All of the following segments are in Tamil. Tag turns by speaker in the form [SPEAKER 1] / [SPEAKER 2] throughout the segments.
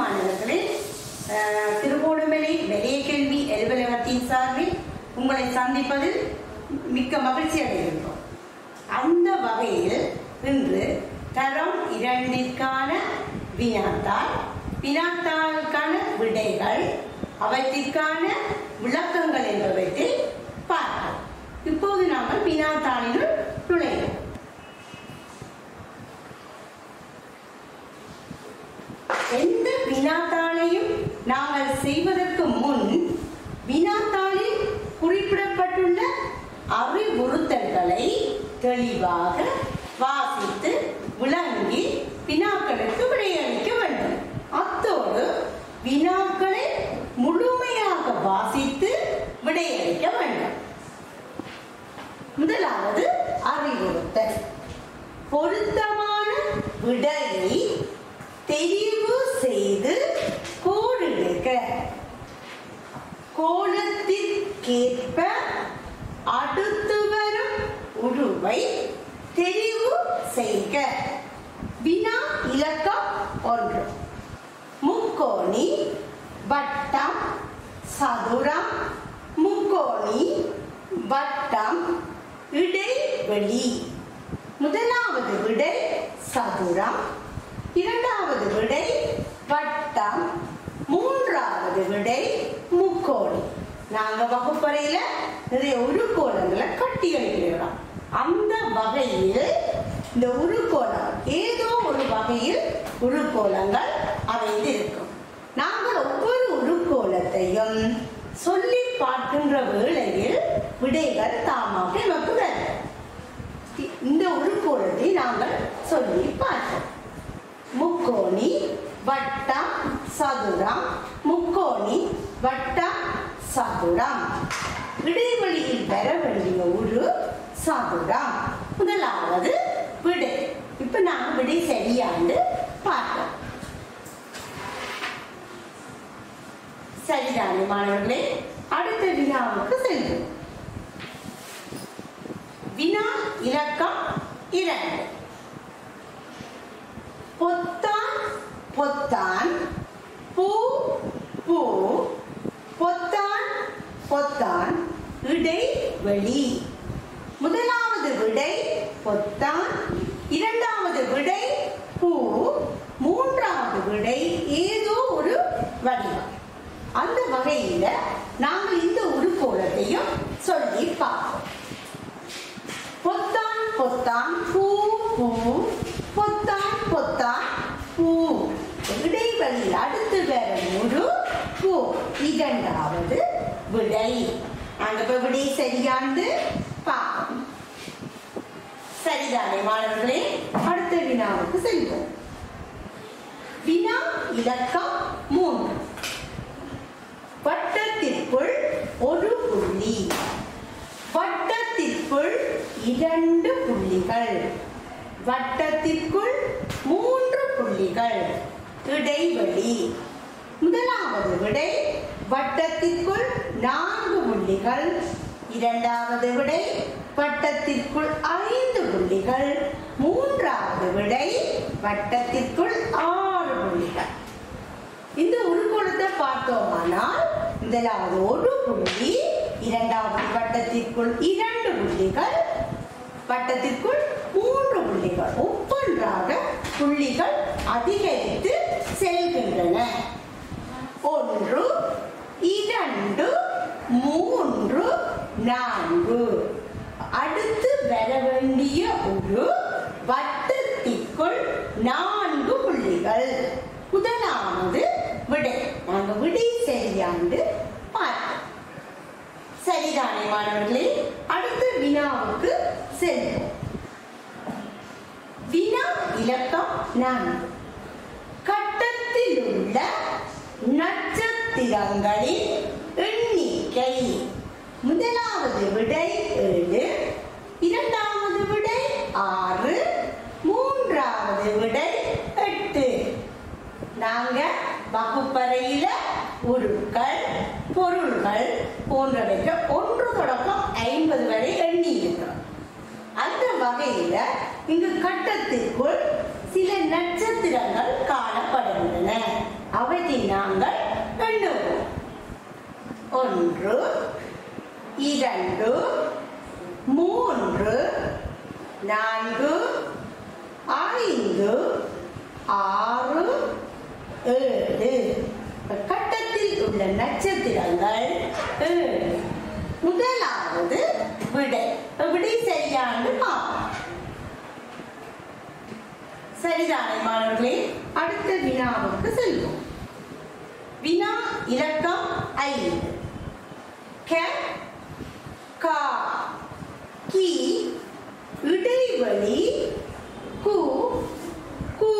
[SPEAKER 1] மாணவர்களே அஹ், திருகோணமலை வெளிய கல்வி அலுவலகத்தின் சார்பில் உங்களை சந்திப்பதில் மிக்க மகிழ்ச்சி அடைகின்றோம் அந்த வகையில் இன்று தரம் இரண்டிற்கான வினாத்தாள் வினாத்தாளுக்கான விடைகள் அவற்றிற்கான விளக்கங்கள் என்பவற்றை பார்ப்போம் இப்போது நாங்கள் வினாத்தாளினுள் நுழைவோம் எந்த வினாத்தாளையும் நாங்கள் செய்வதற்கு முன் வினாத்தாளில் குறிப்பிடப்பட்டுள்ள அறிவுறுத்தல்களை தெளிவாக வாசித்து விளங்கி வினாக்களுக்கு விடையளிக்க வேண்டும் அத்தோடு வினாக்களை முழுமையாக வாசித்து விடையளிக்க வேண்டும் முதலாவது அறிவுறுத்தல் பொருத்தமான விடையை தெரிவு செய்து கோடிடுக கோலத்திற்கேற்ப அடுத்து வரும் உருவை தெரிவு செய்க வினா இலக்கம் ஒன்று முக்கோணி வட்டம் சதுரம் முக்கோணி வட்டம் இடைவெளி முதலாவது விடை சதுரம் இரண்டாவது விடை வட்டம் மூன்றாவது விடை முக்கோணி நாங்க வகுப்பறையில நிறைய உருக்கோலங்களை கட்டி அளிக்கிறோம் அந்த வகையில் இந்த உருக்கோலம் ஏதோ ஒரு வகையில் உருக்கோலங்கள் அமைந்திருக்கும் நாங்கள் ஒவ்வொரு உருக்கோலத்தையும் சொல்லி பார்க்கின்ற வேளையில் விடைகள் தாமாக நமக்கு வரும் இந்த உருக்கோலத்தை நாங்கள் சொல்லி பார்ப்போம் முக்கோணி வட்டம் சதுரம் முக்கோணி வட்டம் சதுரம் இடைவெளியில் பெற வேண்டிய ஒரு சதுரம் முதலாவது விடை இப்ப நாங்கள் விடை சரியாண்டு பார்ப்போம் சரிதானே மாணவர்களே அடுத்த வினாவுக்கு செல்வோம் வினா இலக்கம் இரண்டு பொத்தான் பொத்தான் பூ பூ பொத்தான் பொத்தான் இடைவெளி முதலாவது விடை பொத்தான் இரண்டாவது விடை பூ மூன்றாவது விடை ஏதோ ஒரு வடிவம் அந்த வகையில நாங்கள் இந்த உருக்கோலத்தையும் சொல்லி பார்ப்போம் பொத்தான் பொத்தான் பூ பூ பொத்தான் பொத்தான் பூ இடைவெளியில் அடுத்து வரும் ஒரு பூ இரண்டாவது விடை அங்க போய் விடை சரியாண்டு பார்ப்போம் சரிதானே மாணவர்களே அடுத்த வினாவுக்கு செல்வோம் வினா இலக்கம் மூன்று வட்டத்திற்குள் ஒரு புள்ளி வட்டத்திற்குள் இரண்டு புள்ளிகள் வட்டத்திற்குள் மூன்று புள்ளிகள் இடைவெளி முதலாவது விடை வட்டத்திற்குள் நான்கு புள்ளிகள் இரண்டாவது விடை வட்டத்திற்குள் ஐந்து புள்ளிகள் மூன்றாவது விடை வட்டத்திற்குள் ஆறு புள்ளிகள் இந்த உருக்கோணத்தை பார்த்தோமானால் முதலாவது ஒரு புள்ளி இரண்டாவது வட்டத்திற்குள் இரண்டு புள்ளிகள் வட்டத்திற்குள் மூன்று புள்ளிகள் ஒவ்வொன்றாக புள்ளிகள் அதிகரித்து செல்கின்றன ஒன்று இரண்டு மூன்று நான்கு அடுத்து வர வேண்டிய ஒரு வட்டத்திற்குள் நான்கு புள்ளிகள் முதலாவது விடை நாங்க விடை சரியாண்டு பார்ப்போம் சரிதானே மாணவர்களே அடுத்த வினாவுக்கு செல்வோம் வினா இலக்கம் நான்கு கட்டத்தில் உள்ள நட்சத்திரங்களின் எண்ணிக்கை முதலாவது விடை ஏழு இரண்டாவது விடை ஆறு மூன்றாவது விடை எட்டு நாங்க வகுப்பறையில உருக்கள் பொருள்கள் போன்றவற்றை ஒன்று தொடக்கம் ஐம்பது வரை எண்ணி இருக்கிறோம் அந்த வகையில இங்கு கட்டத்திற்குள் சில நட்சத்திரங்கள் காணப்படுகின்றன அவற்றை நாங்கள் எண்ணுவோம் ஒன்று இரண்டு மூன்று நான்கு ஐந்து ஆறு ஏழு கட்டத்தில் உள்ள நட்சத்திரங்கள் ஏழு முதலாவது விடை விடை சரியான்னு பார்ப்போம் சரிதானே மாணவர்களே அடுத்த வினாவுக்கு செல்வோம் வினா இலக்கம் ஐந்து க கா கி இடைவெளி கு கு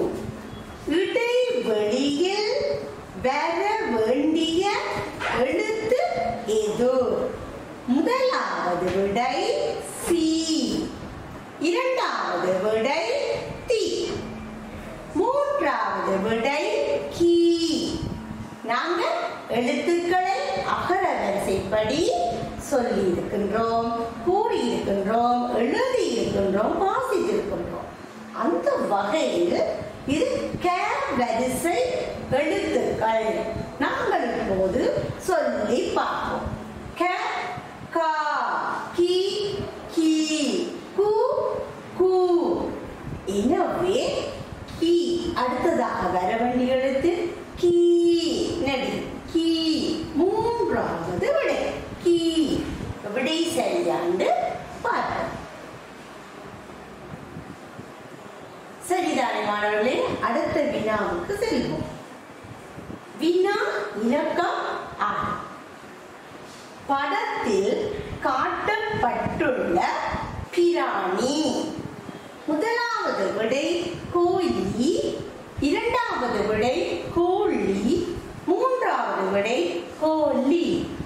[SPEAKER 1] இடைவெளியில் வர வேண்டிய எழுத்து எது முதலாவது விடை சி இரண்டாவது விடை தி மூன்றாவது விடை கி நாங்கள் எழுத்துக்களை அகர வரிசைப்படி சொல்லி இருக்கின்றோம் கூறி இருக்கின்றோம் எழுதி இருக்கின்றோம் வாசித்திருக்கின்றோம் அந்த வகையில் இது க வரிசை எழுத்துக்கள் நாங்கள் இப்போது சொல்லி பார்ப்போம் க கா கி கி கு கு எனவே கி அடுத்ததாக வர வேண்டிய எழுத்து கீ நடி கீ மூன்றாவது விடை கீ விடை சரியாண்டு பார்ப்போம் சரிதானே மாணவர்களே அடுத்த வினாவுக்கு செல்வோம் வினா இலக்கம் ஆறு படத்தில் காட்டப்பட்டுள்ள பிராணி முதலாவது விடை கோழி இரண்டாவது விடை கோழி மூன்றாவது விடை கோழி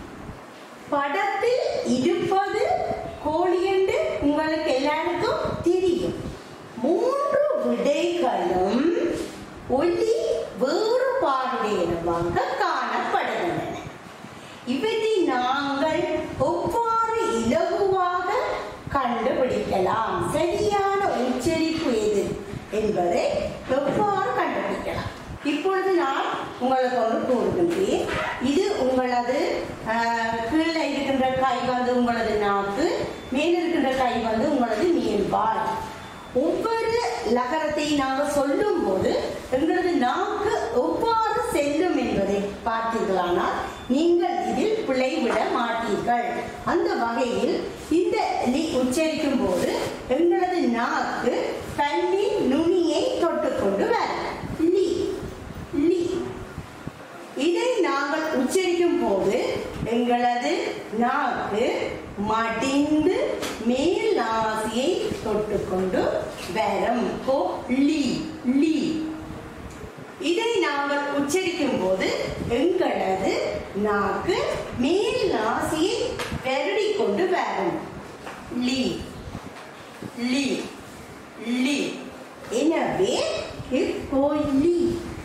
[SPEAKER 1] படத்தில் இருப்பது கோழி என்று உங்களுக்கு எல்லாருக்கும் தெரியும் மூன்று விடைகளும் ஒலி வேறுபாடுடையனவாக காணப்படுகின்றன இவற்றை நாங்கள் எவ்வாறு இலகுவாக கண்டுபிடிக்கலாம் சரியான உச்சரிப்பு எது என்பதை எவ்வாறு கண்டுபிடிக்கலாம் இப்பொழுது நான் உங்களுக்கு ஒன்று கூறுகின்றேன் இது உங்களது ஆஹ், கீழே இருக்கின்ற கை வந்து உங்களது நாக்கு மேல் இருக்கின்ற கை வந்து உங்களது மேல்வாய் ஒவ்வொரு லகரத்தை நாங்கள் சொல்லும் போது எங்களது நாக்கு எவ்வாறு செல்லும் என்பதை பார்த்தீர்களானால் நீங்கள் இதில் பிழைவிட மாட்டீர்கள் அந்த வகையில் இந்த லி உச்சரிக்கும் போது எங்களது நாக்கு கண்ணின் நுனியை தொட்டுக்கொண்டு வரும் லி லி இதை நாங்கள் உச்சரிக்கும் போது எங்களது நாக்கு மடிந்து மேல் நாசியை தொட்டுக்கொண்டு வரும் கோ லி லி இதை நாங்கள் உச்சரிக்கும் போது எங்களது நாக்கு மேல் நாசியை வருடி கொண்டு வரும் லி லி லி எனவே இது கோழி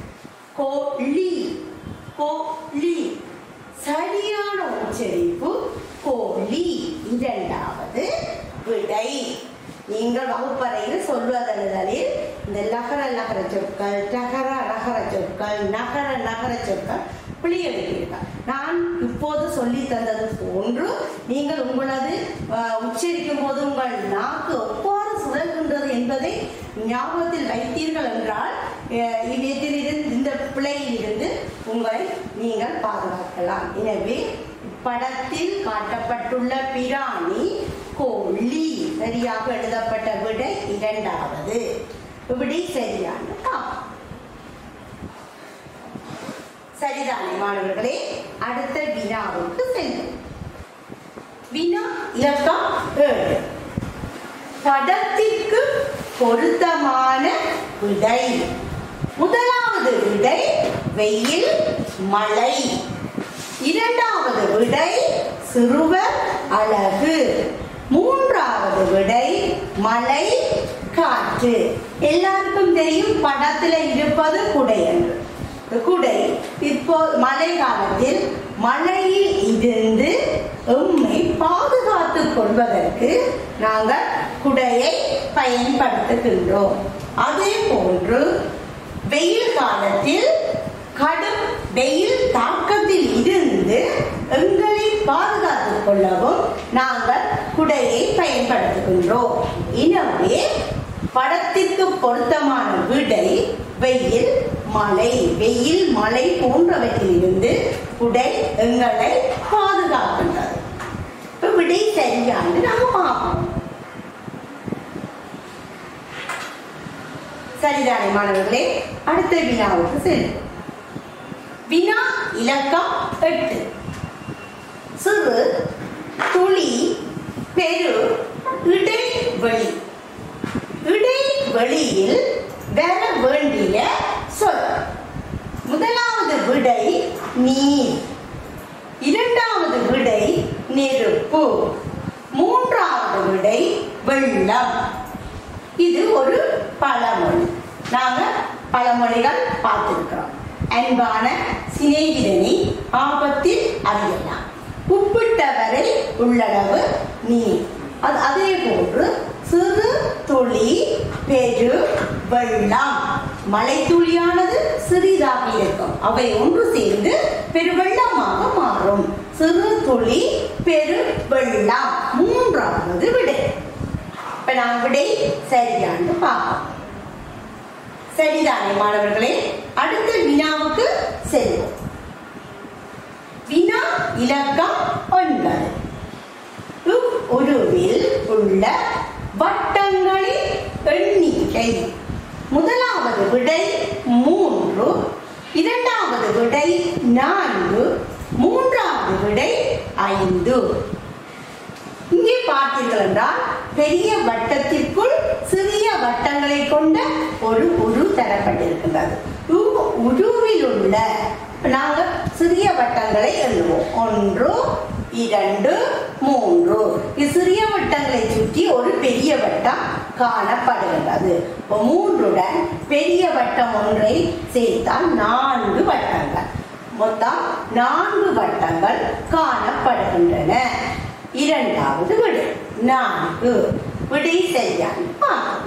[SPEAKER 1] கோழி கோழி சரியான உச்சரிப்பு கோழி இரண்டாவது விடை நீங்கள் வகுப்பறையில் சொல்வதெழுதலில் இந்த லகர லகர சொற்கள் டகர நகர சொற்கள் நகர நகர சொற்கள் பிழையெழுப்பீர்கள் நான் இப்போது சொல்லி தந்தது போன்று நீங்கள் உங்களது அஹ், உச்சரிக்கும் போது உங்கள் நாக்கு எவ்வாறு சுழல்கின்றது என்பதை ஞாபகத்தில் வைத்தீர்கள் என்றால் அஹ், இவ்விதத்திலிருந்து இந்த பிழையிலிருந்து உங்களை நீங்கள் பாதுகாக்கலாம் எனவே படத்தில் காட்டப்பட்டுள்ள பிராணி கோழி சரியாக எழுதப்பட்ட விடை இரண்டாவது விடை சரியான காப்பு சரிதானே மாணவர்களே அடுத்த வினாவுக்கு செல்வோம் வினா இலக்கம் ஏழு படத்திற்கு பொருத்தமான விடை முதலாவது விடை வெயில் மழை இரண்டாவது விடை சிறுவர் அழகு மூன்றாவது விடை மலை காற்று எல்லாருக்கும் தெரியும் படத்துல இருப்பது குடை என்று குடை இப்போ மழை காலத்தில் மழையில் இருந்து எம்மை பாதுகாத்துக் கொள்வதற்கு நாங்கள் குடையை பயன்படுத்துகின்றோம் அதே போன்று வெயில் காலத்தில் கடும் வெயில் தாக்கத்தில் இருந்து எங்களை பாதுகாத்துக் கொள்ளவும் நாங்கள் குடையை பயன்படுத்துகின்றோம் எனவே படத்திற்கு பொருத்தமான விடை வெயில் மழை வெயில் மழை போன்றவற்றிலிருந்து குடை எங்களை பாதுகாக்கின்றது இப்ப விடை சரியான்னு நாம பார்ப்போம் சரிதானே மாணவர்களே அடுத்த வினாவுக்கு செல்வோம் வினா இலக்கம் எட்டு சிறு துளி பெரு இடைவெளி இடைவெளியில் வர வேண்டிய சொல் முதலாவது விடை நீர் இரண்டாவது விடை நெருப்பு மூன்றாவது விடை வெள்ளம் இது ஒரு பழமொழி நாங்க பழமொழிகள் பார்த்திருக்கிறோம் அன்பான சிநேகிதனை ஆபத்தில் அறியலாம் உப்பிட்டவரை உள்ளளவு நீர் அது அதே போன்று சிறு துளி பெரு வெள்ளம் மழை துளியானது சிறிதாக இருக்கும் அவை ஒன்று சேர்ந்து பெருவெள்ளமாக மாறும் சிறு துளி பெரு வெள்ளம் மூன்றாவது விடை இப்ப நாம் விடை சரியான்னு பார்ப்போம் சரிதானே மாணவர்களே அடுத்த வினாவுக்கு செல்வோம் வினா இலக்கம் ஒன்பது இவ் உருவில் உள்ள வட்டங்களின் எண்ணிக்கை முதலாவது விடை மூன்று இரண்டாவது விடை நான்கு மூன்றாவது விடை ஐந்து இங்கே பார்த்தீர்கள் என்றால் பெரிய வட்டத்திற்குள் சிறிய வட்டங்களை கொண்ட ஒரு உரு தரப்பட்டிருக்கின்றது உ- உருவில் உள்ள நாங்கள் சிறிய வட்டங்களை எழுதுவோம் ஒன்று இரண்டு மூன்று இச்சிறிய வட்டங்களை சுற்றி ஒரு பெரிய வட்டம் காணப்படுகின்றது இப்போ மூன்றுடன் பெரிய வட்டம் ஒன்றை சேர்த்தால் நான்கு வட்டங்கள் மொத்தம் நான்கு வட்டங்கள் காணப்படுகின்றன இரண்டாவது விடை நான்கு விடை சரியான பார்ப்போம்.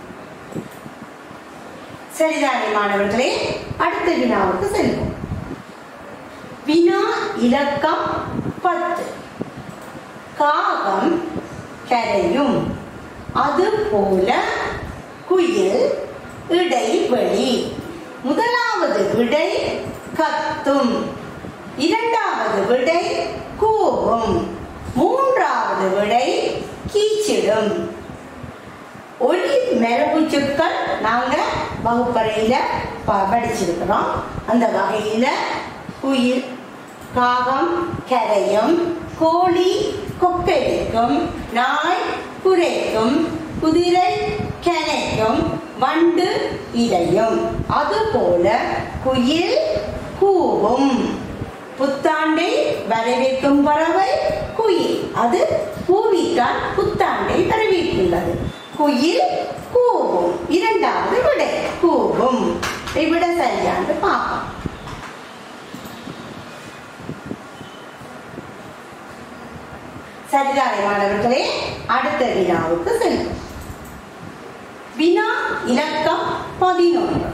[SPEAKER 1] சரிதானே மாணவர்களே அடுத்த வினாவுக்கு செல்வோம் வினா இலக்கம் பத்து காகம் கரையும் அதுபோல குயில் இடைவெளி முதலாவது விடை கத்தும் இரண்டாவது விடை கூவும் மூன்றாவது விடை கீச்சிடும் ஒளி மரபு சொற்கள் நாங்க வகுப்பறையில ப- படிச்சிருக்கிறோம் அந்த வகையில குயில் காகம் கரையும் கோழி கொக்கரிக்கும் நாய் குரைக்கும் குதிரை கனைக்கும் வண்டு இடையும் அதுபோல குயில் கூவும் புத்தாண்டை வரவேற்கும் பறவை குயில் அது கூவிட்டால் புத்தாண்டை வரவேற்கின்றது குயில் கூவும் இரண்டாவது விடை கூவும் விட சரியான்னு பார்ப்போம் சரிதானே மாணவர்களே அடுத்த வினாவுக்கு செல்வோம் வினா இலக்கம் பதினொன்று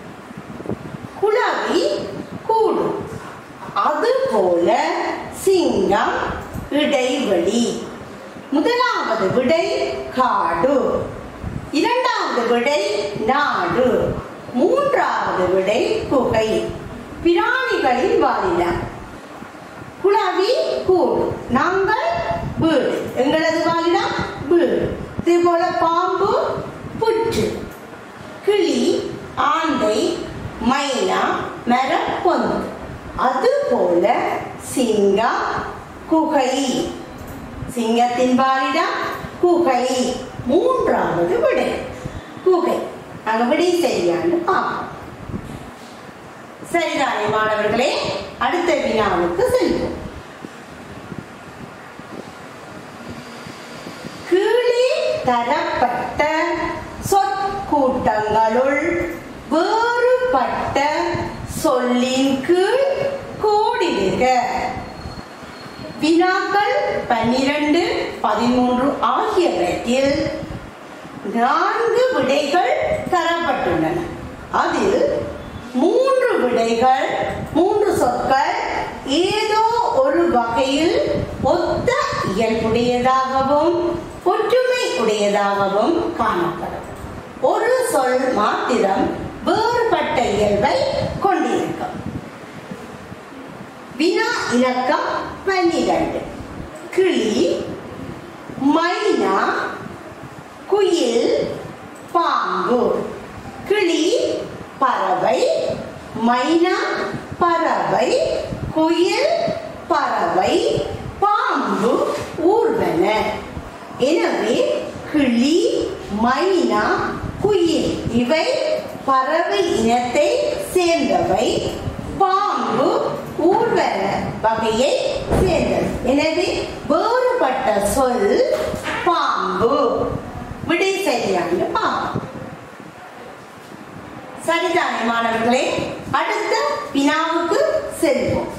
[SPEAKER 1] குளவி கூடும் அதுபோல சிங்கம் இடைவெளி முதலாவது விடை காடு இரண்டாவது விடை நாடு மூன்றாவது விடை குகை பிராணிகளின் வாலினம் குளவி கூடு நாங்கள் வீடு எங்களது வாலினம் வீடு இதே போல பாம்பு புற்று கிளி ஆந்தை மைனா மரம் பொந்து அதுபோல சிங்கம் குகை சிங்கத்தின் வாலிடம் குகை மூன்றாவது விடை குகை நாங்க விடை சரியான்னு பார்ப்போம் சரிதானே மாணவர்களே அடுத்த வினாவுக்கு செல்வோம் கீழே தரப்பட்ட சொற்கூட்டங்களுள் வேறுபட்ட சொல்லின் கீழ் கோடிடுக வினாக்கள் பன்னிரண்டு பதிமூன்று ஆகியவற்றில் நான்கு விடைகள் தரப்பட்டுள்ளன அதில் மூன்று விடைகள் மூன்று சொற்கள் ஏதோ ஒரு வகையில் ஒத்த இயல்புடையதாகவும் ஒற்றுமை உடையதாகவும் காணப்படும் ஒரு சொல் மாத்திரம் வேறுபட்ட இயல்பை கொண்டிருக்கும் வினா இலக்கம் பன்னிரண்டு கிளி மைனா குயில் பாம்பு கிளி பறவை மைனா பறவை குயில் பறவை பாம்பு ஊர்வன எனவே கிளி மைனா குயில் இவை பறவை இனத்தை சேர்ந்தவை பாம்பு ஊர்வன வகையை சேர்ந்தது எனவே வேறுபட்ட சொல் பாம்பு விடை சரியான பாம்பு சரிதானே மாணவர்களே அடுத்த வினாவுக்கு செல்வோம்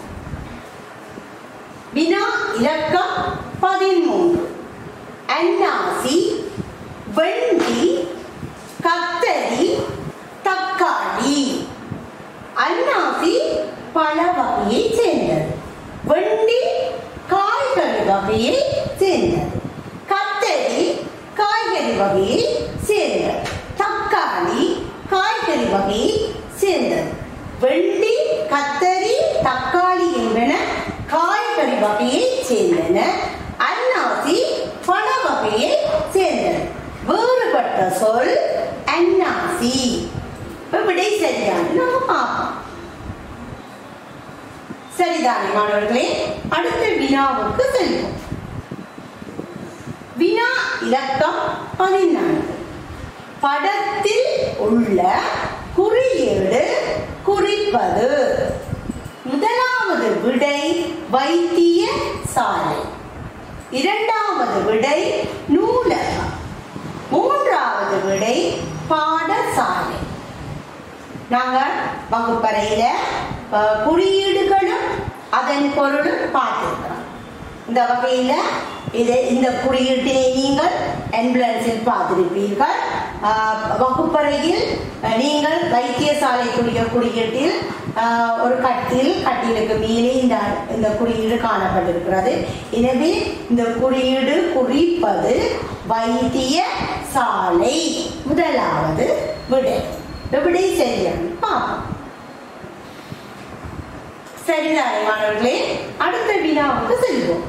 [SPEAKER 1] வினா இலக்கம் பதிமூன்று அன்னாசி வெண்டி கத்தரி தக்காளி அன்னாசி பழ வகையை சேர்ந்தது வெண்டி காய்கறி வகையை சேர்ந்தது கத்தரி காய்கறி வகையை சேர்ந்தது தக்காளி காய்கறி வகையை சேர்ந்தது வெண்டி கத்தரி தக்காளி என்பன காய்கறி வகையை சேர்ந்தன அன்னாசி பழ வகையை சேர்ந்தன வேறுபட்ட சொல் அன்னாசி இப்ப விடை சரியான நம்ம பார்ப்போம் சரிதானே மாணவர்களே அடுத்த வினாவுக்கு செல்வோம் வினா இலக்கம் பதினான்கு படத்தில் உள்ள குறியீடு குறிப்பது முதலாவது விடை வைத்திய சாலை இரண்டாவது விடை நூலகம் மூன்றாவது விடை பாடசாலை நாங்க வகுப்பறையில அஹ், குறியீடுகளும் அதன் பொருளும் பார்த்திருக்கிறோம் இந்த வகையில இது இந்த குறியீட்டினை நீங்கள் என்புலன்ஸில் பார்த்திருப்பீர்கள் ஆஹ், வகுப்பறையில் அஹ், நீங்கள் வைத்தியசாலைக்குரிய குறியீட்டில் ஆஹ், ஒரு கட்டில் கட்டிலுக்கு மேலே இந்த இந்த குறியீடு காணப்பட்டிருக்கிறது எனவே இந்த குறியீடு குறிப்பது வைத்திய சாலை முதலாவது விடை இந்த விடை சரியான பார்ப்போம் சரிதானே மாணவர்களே அடுத்த வினாவுக்கு செல்வோம்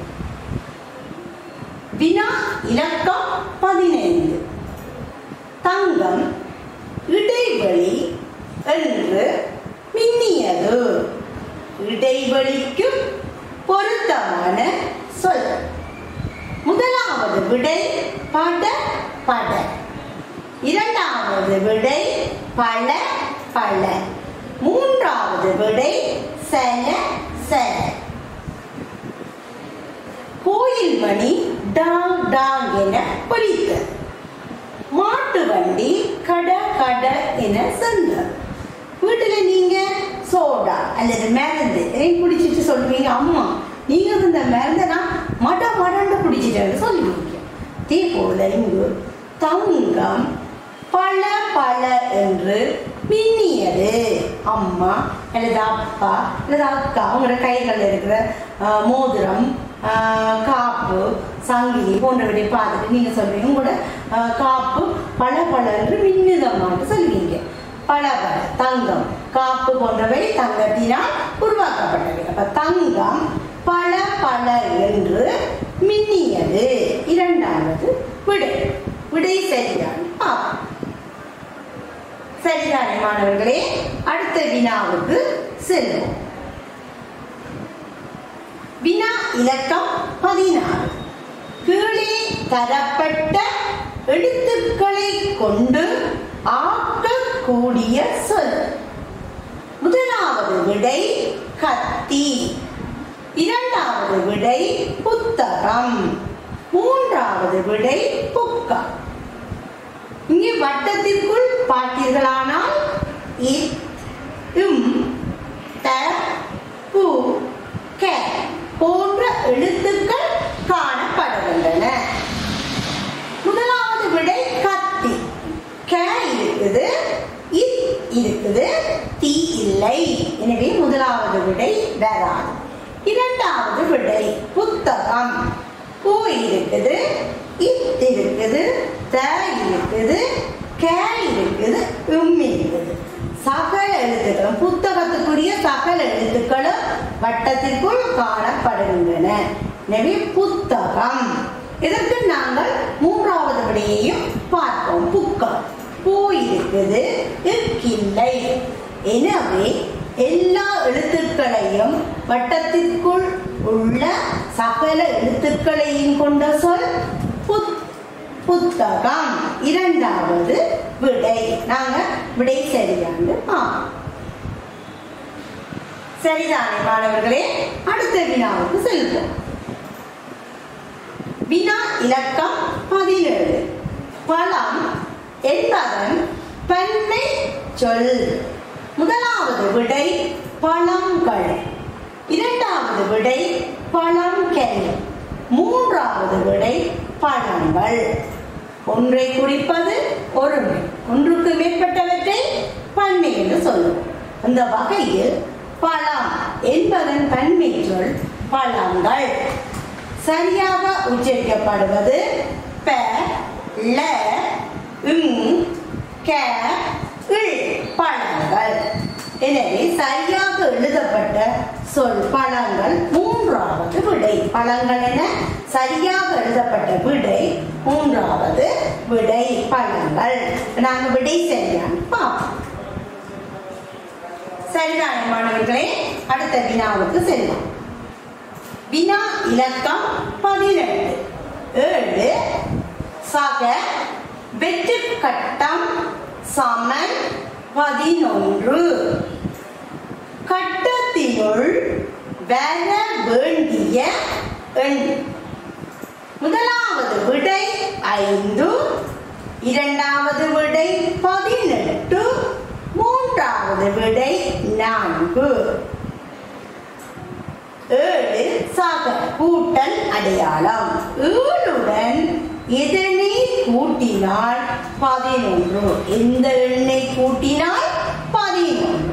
[SPEAKER 1] வினா இலக்கம் பதினைந்து தங்கம் இடைவெளி என்று மின்னியது இடைவெளிக்கு பொருத்தமான சொல் முதலாவது விடை பட பட இரண்டாவது விடை பல பல மூன்றாவது விடை சல சல கோயில் மணி டாங் டாங் என ஒலித்தது மாட்டு வண்டி கட கட என சென்றது வீட்டுல நீங்க சோடா அல்லது மருந்து எதையும் குடிச்சிட்டு சொல்லுவீங்க அம்மா நீங்க இந்த மருந்தை நான் மட மடண்டு குடிச்சிட்டேன்னு சொல்லுவீங்க தீ போல இங்கு தங்கம் பல பல என்று மின்னியது அம்மா அல்லது அப்பா அல்லது அக்கா அவங்களோட கைகளில் இருக்கிற ஆஹ், மோதிரம் ஆஹ், காப்பு சங்கிலி போன்றவற்றை பார்த்துட்டு நீங்கள் சொல்வீங்க உங்களோட ஆஹ், காப்பு பல பல என்று மின்னிதமாக சொல்வீங்க பல பல தங்கம் காப்பு போன்றவை தங்கத்தினால் உருவாக்கப்பட்டவை அப்ப தங்கம் பல பல என்று மின்னியது இரண்டாவது விடை விடை சரியான பார்ப்போம் சரிதானே மாணவர்களே அடுத்த வினாவுக்கு செல்வோம் வினா இலக்கம் பதினாறு கீழே தரப்பட்ட எழுத்துக்களை கொண்டு ஆக்கக்கூடிய சொல் முதலாவது விடை கத்தி இரண்டாவது விடை புத்தகம் மூன்றாவது விடை புக்கம் இங்கே வட்டத்திற்குள் பார்த்தீர்களானால் இத் இம் த பு க போன்ற எழுத்துக்கள் காணப்படுகின்றன முதலாவது விடை கத்தி க இருக்குது இத் இருக்குது தி இருக்குது இத் இருக்குது த இருக்குது கே இருக்குது உம் இருக்குது சகல எழுத்துக்களும் புத்தகத்துக்குரிய சகல எழுத்துக்களும் வட்டத்திற்குள் காணப்படுகின்றன எனவே புத்தகம் இதற்கு நாங்கள் மூன்றாவது விடையையும் பார்ப்போம் புக்கம் பூ இருக்குது இருக்கில்லை எனவே எல்லா எழுத்துக்களையும் வட்டத்திற்குள் உள்ள சகல எழுத்துக்களையும் கொண்ட சொல் புத் புத்தகம் இரண்டாவது விடை நாங்க விடை சரியாண்டு பார்ப்போம் சரிதானே மாணவர்களே அடுத்த வினாவுக்கு செல்வோம் வினா இலக்கம் பதினேழு பழம் என்பதன் பன்மை சொல் முதலாவது விடை பழங்கள் இரண்டாவது விடை பழங்கல் மூன்றாவது விடை பழங்கள் ஒன்றை குறிப்பது ஒருமை ஒன்றுக்கு மேற்பட்டவற்றை பன்மை என்று சொல்லுவோம் அந்த வகையில் பழம் என்பதன் பன்மை சொல் பழங்கள் சரியாக உச்சரிக்கப்படுவது ப ல ங் க இல் பழங்கள் எனவே சரியாக எழுதப்பட்ட சொல் பழங்கள் மூன்றாவது விடை பழங்கள் என சரியாக எழுதப்பட்ட விடை மூன்றாவது விடை பழங்கள் நாங்க விடை சரியான்னு பார்ப்போம் சரிதானே மாணவர்களே அடுத்த வினாவுக்கு செல்வோம் வினா இலக்கம் பதினெட்டு ஏழு சக வெற்று கட்டம் சமன் பதினொன்று கட்டத்தினுள் வர வேண்டிய எண் முதலாவது விடை ஐந்து இரண்டாவது விடை பதினெட்டு மூன்றாவது விடை நான்கு ஏழு சாக கூட்டல் அடையாளம் ஏழுடன் எதனை கூட்டினால் பதினொன்று எந்த எண்ணை கூட்டினால் பதினொன்று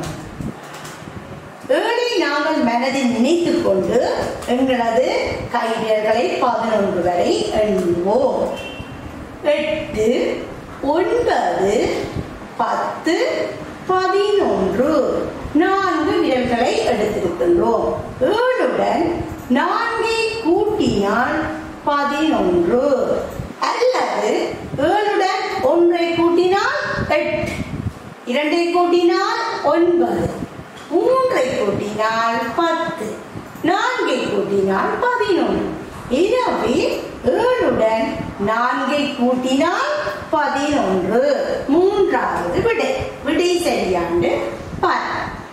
[SPEAKER 1] ஏழை நாங்கள் மனதில் நினைத்துக் கொண்டு எங்களது கைவிரல்களை பதினொன்று வரை எண்ணுவோம் எட்டு ஒன்பது பத்து பதினொன்று நான்கு விரல்களை எடுத்திருக்கின்றோம் ஏழுடன் நான்கை கூட்டினால் பதினொன்று அல்லது ஏழுடன் ஒன்றை கூட்டினால் எட்டு இரண்டை கூட்டினால் ஒன்பது மூன்றை கூட்டினால் பத்து நான்கை கூட்டினால் பதினொன்று எனவே ஏழுடன் நான்கை கூட்டினால் பதினொன்று மூன்றாவது விடை விடை சரியாண்டு பார்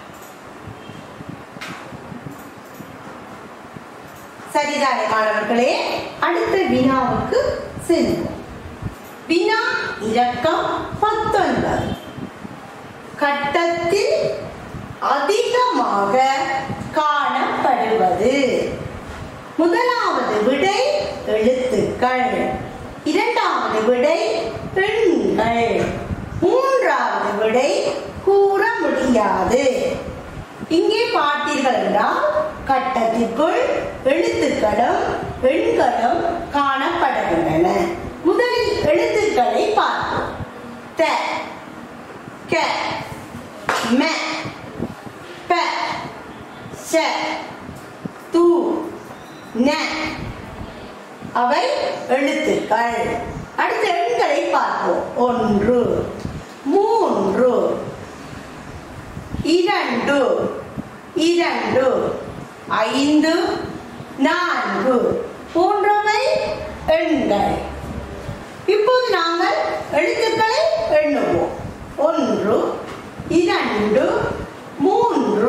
[SPEAKER 1] சரிதானே மாணவர்களே அடுத்த வினாவுக்கு செல்வோம் வினா இலக்கம் பத்தொன்பது கட்டத்தில் அதிகமாக காணப்படுவது முதலாவது விடை எழுத்துக்கள் இரண்டாவது விடை பெண்கள் மூன்றாவது விடை கூற முடியாது இங்கே பார்த்தீர்கள் என்றால் கட்டத்திற்குள் எழுத்துக்களும் எண்களும் காணப்படுகின்றன முதலில் எழுத்துக்களை பார்ப்போம் த க ம ப ச து ந அவை எழுத்துக்கள் அடுத்த எண்களை பார்ப்போம் ஒன்று மூன்று இரண்டு இரண்டு ஐந்து நான்கு போன்றவை எண்கள் இப்போது நாங்கள் எழுத்துக்களை எண்ணுவோம் ஒன்று இரண்டு மூன்று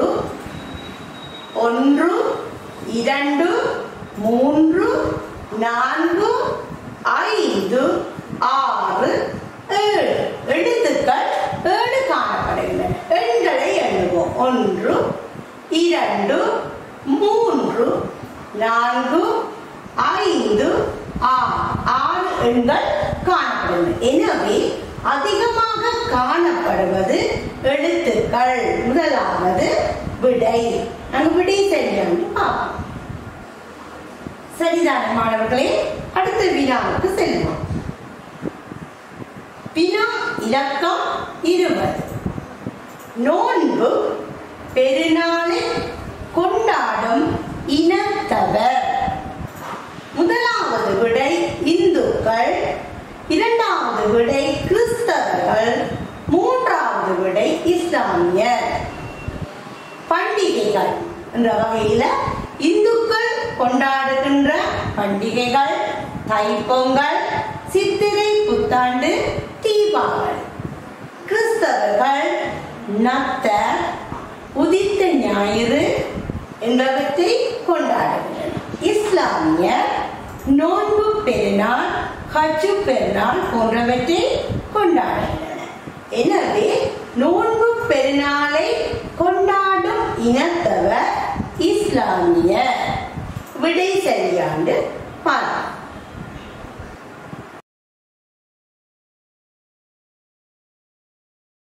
[SPEAKER 1] ஒன்று இரண்டு மூன்று நான்கு ஐந்து ஆறு ஏழு எழுத்துக்கள் ஏழு காணப்படுகின்றன எண்களை எண்ணுவோம் ஒன்று இரண்டு மூன்று நான்கு ஐந்து ஆறு ஆறு எண்கள் காணப்படுகின்றன எனவே அதிகமாக காணப்படுவது எழுத்துக்கள் முதலாவது விடை நாங்கள் விடை சரியான பார்ப்போம் சரிதானே மாணவர்களே அடுத்த அடுத்த வினாவுக்கு செல்வோம் வினா இலக்கம் இருபது நோன்பு பெருநாளை கொண்டாடும் இனத்தவர் முதலாவது விடை இந்துக்கள் இரண்டாவது விடை கிறிஸ்தவர்கள் மூன்றாவது விடை இஸ்லாமியர் பண்டிகைகள் என்ற வகையில இந்துக்கள் கொண்டாடுகின்ற பண்டிகைகள் தைப்பொங்கல் சித்திரை புத்தாண்டு தீபாவளி கிறிஸ்தவர்கள் நத்த உதித்த ஞாயிறு என்பவற்றை கொண்டாடுகின்றனர் இஸ்லாமியர் நோன்பு பெருநாள் ஹஜ்ஜு பெருநாள் போன்றவற்றை கொண்டாடுகின்றனர் எனவே நோன்பு பெருநாளை கொண்டாடும் இனத்தவர் இஸ்லாமியர் விடை சரியாண்டு பார்ப்போம்